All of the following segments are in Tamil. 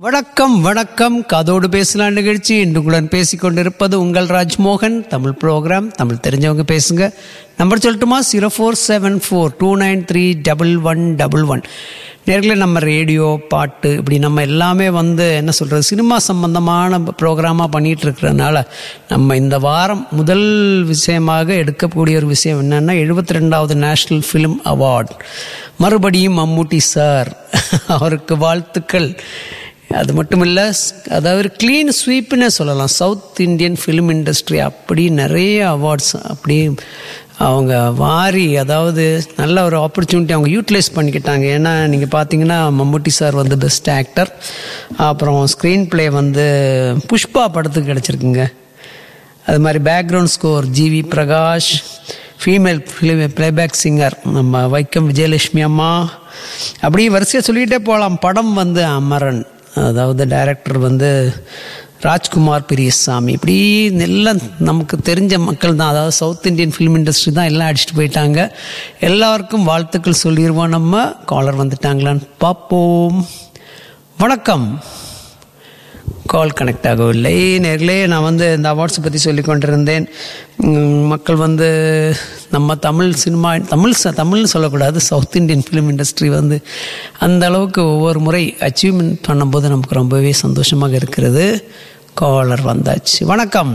வணக்கம் வணக்கம் காதோடு பேசலாம் நிகழ்ச்சி இன்றுடன் பேசிக் கொண்டிருப்பது உங்கள் ராஜ்மோகன் தமிழ் ப்ரோக்ராம் தமிழ் தெரிஞ்சவங்க பேசுங்க நம்பர் சொல்லட்டுமா zero four seven four two nine three double one double one நேரில் நம்ம ரேடியோ பாட்டு இப்படி நம்ம எல்லாமே வந்து என்ன சொல்கிறது சினிமா சம்பந்தமான ப்ரோக்ராமாக பண்ணிகிட்டு இருக்கிறதுனால நம்ம இந்த வாரம் முதல் விஷயமாக எடுக்கக்கூடிய ஒரு விஷயம் என்னென்னா எழுபத்தி ரெண்டாவது நேஷ்னல் ஃபிலிம் அவார்ட் மறுபடியும் மம்முட்டி சார் அவருக்கு வாழ்த்துக்கள் அது மட்டும் இல்லை அதாவது க்ளீன் ஸ்வீப்னே சொல்லலாம் சவுத் இந்தியன் ஃபிலிம் இண்டஸ்ட்ரி அப்படி நிறைய அவார்ட்ஸ் அப்படி அவங்க வாரி அதாவது நல்ல ஒரு ஆப்பர்ச்சுனிட்டி அவங்க யூட்டிலைஸ் பண்ணிக்கிட்டாங்க ஏன்னா நீங்கள் பார்த்தீங்கன்னா மம்முட்டி சார் வந்து பெஸ்ட் ஆக்டர் அப்புறம் ஸ்க்ரீன் ப்ளே வந்து புஷ்பா படத்துக்கு கிடச்சிருக்குங்க அது மாதிரி background score GV Prakash female film playback singer நம்ம வைக்கம் விஜயலட்சுமி அம்மா அப்படியே வரிசையாக சொல்லிகிட்டே போகலாம் படம் வந்து அமரன் அதாவது டைரக்டர் வந்து ராஜ்குமார் பெரியசாமி இப்படி எல்லாம் நமக்கு தெரிஞ்ச மக்கள் தான் அதாவது சவுத் இந்தியன் ஃபிலிம் இண்டஸ்ட்ரி தான் எல்லாம் அடிச்சுட்டு போயிட்டாங்க எல்லாருக்கும் வாழ்த்துக்கள் சொல்லிடுவோம் நம்ம காலர் வந்துட்டாங்களான்னு பார்ப்போம் வணக்கம் கால் கனெக்ட் ஆகவில்லை நேர்களே நான் வந்து இந்த அவார்ட்ஸை பற்றி சொல்லி கொண்டிருந்தேன் உம், மக்கள் வந்து நம்ம தமிழ் சினிமா தமிழ் ச தமிழ்னு சொல்லக்கூடாது சவுத் இந்தியன் ஃபிலிம் இண்டஸ்ட்ரி வந்து அந்த அளவுக்கு ஒவ்வொரு முறை அச்சீவ்மெண்ட் பண்ணும்போது நமக்கு ரொம்பவே சந்தோஷமாக இருக்கிறது காலர் வந்தாச்சு வணக்கம்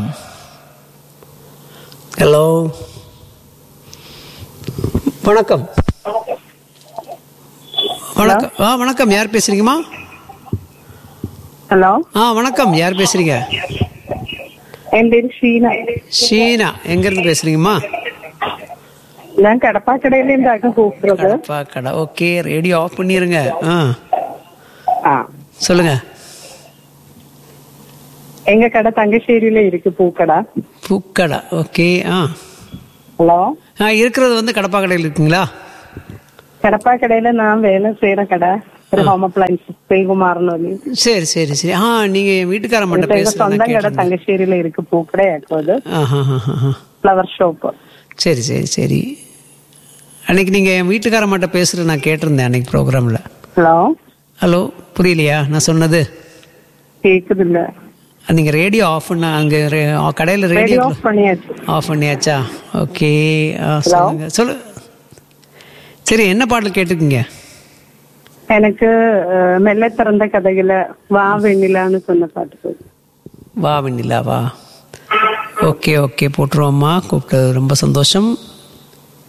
ஹலோ வணக்கம் வணக்கம் ஆ வணக்கம் யார் பேசுறீங்கம்மா ஹலோ ஆ வணக்கம் யார் பேசுறீங்க என் பேரு ഷീന ஷீனா எங்கேருந்து பேசுறீங்கம்மா ഞാൻ കടപ്പാക്കടയിൽ இருந்தாக்க கூப்பிடுறது கடப்பா கடை ஓகே ரேடியோ ஆஃப் பண்ணிருங்க ஆ ஆ சொல்லுங்க எங்க கடை தங்கശ്ശേരിயில இருக்கு பூக்கடை பூக்கடை ஓகே ஆ ஹலோ ஆ இருக்கிறது வந்து கடப்பா கடையில் இருக்குங்களா കടപ്പാക്കടയിல நான் வேலை செய்யற கடை ஒரு ஹோம் அப்ளைன்ஸ் செல்குமார்னு சொல்லி சரி சரி சரி ஆ நீங்க என் வீட்டுக்கார மட்டும் எங்க சொந்த கடை பேசுறேன் தங்கശ്ശേരിயில இருக்கு பூக்கடை ஆக்குவது ஃப்ளவர் ஷாப் சரி சரி சரி அன்னைக்கு நீங்க என் வீட்டுக்கார மட்டும் பேசுற நான் கேட்டிருந்தேன் அன்னைக்கு ப்ரோக்ராம்ல ஹலோ ஹலோ புரியலையா நான் சொன்னது கேக்குது இல்ல நீங்க ரேடியோ ஆஃப் பண்ண அங்க ரே- கடையில ரேடியோ ரேடியோ ஆஃப் பண்ணியாச்சு ஆஃப் பண்ணியாச்சா ஓகே சொல்லுங்க சொல்லு சரி என்ன பாடல் கேட்டிருக்கீங்க எனக்கு அஹ், மெல்ல திறந்த கதையில வா வெண்ணிலான்னு சொன்ன பாட்டு போதும். வா வெண்ணிலா வா ஓகே ஓகே போட்டுருவோம்மா கூப்பிட்டு ரொம்ப சந்தோஷம்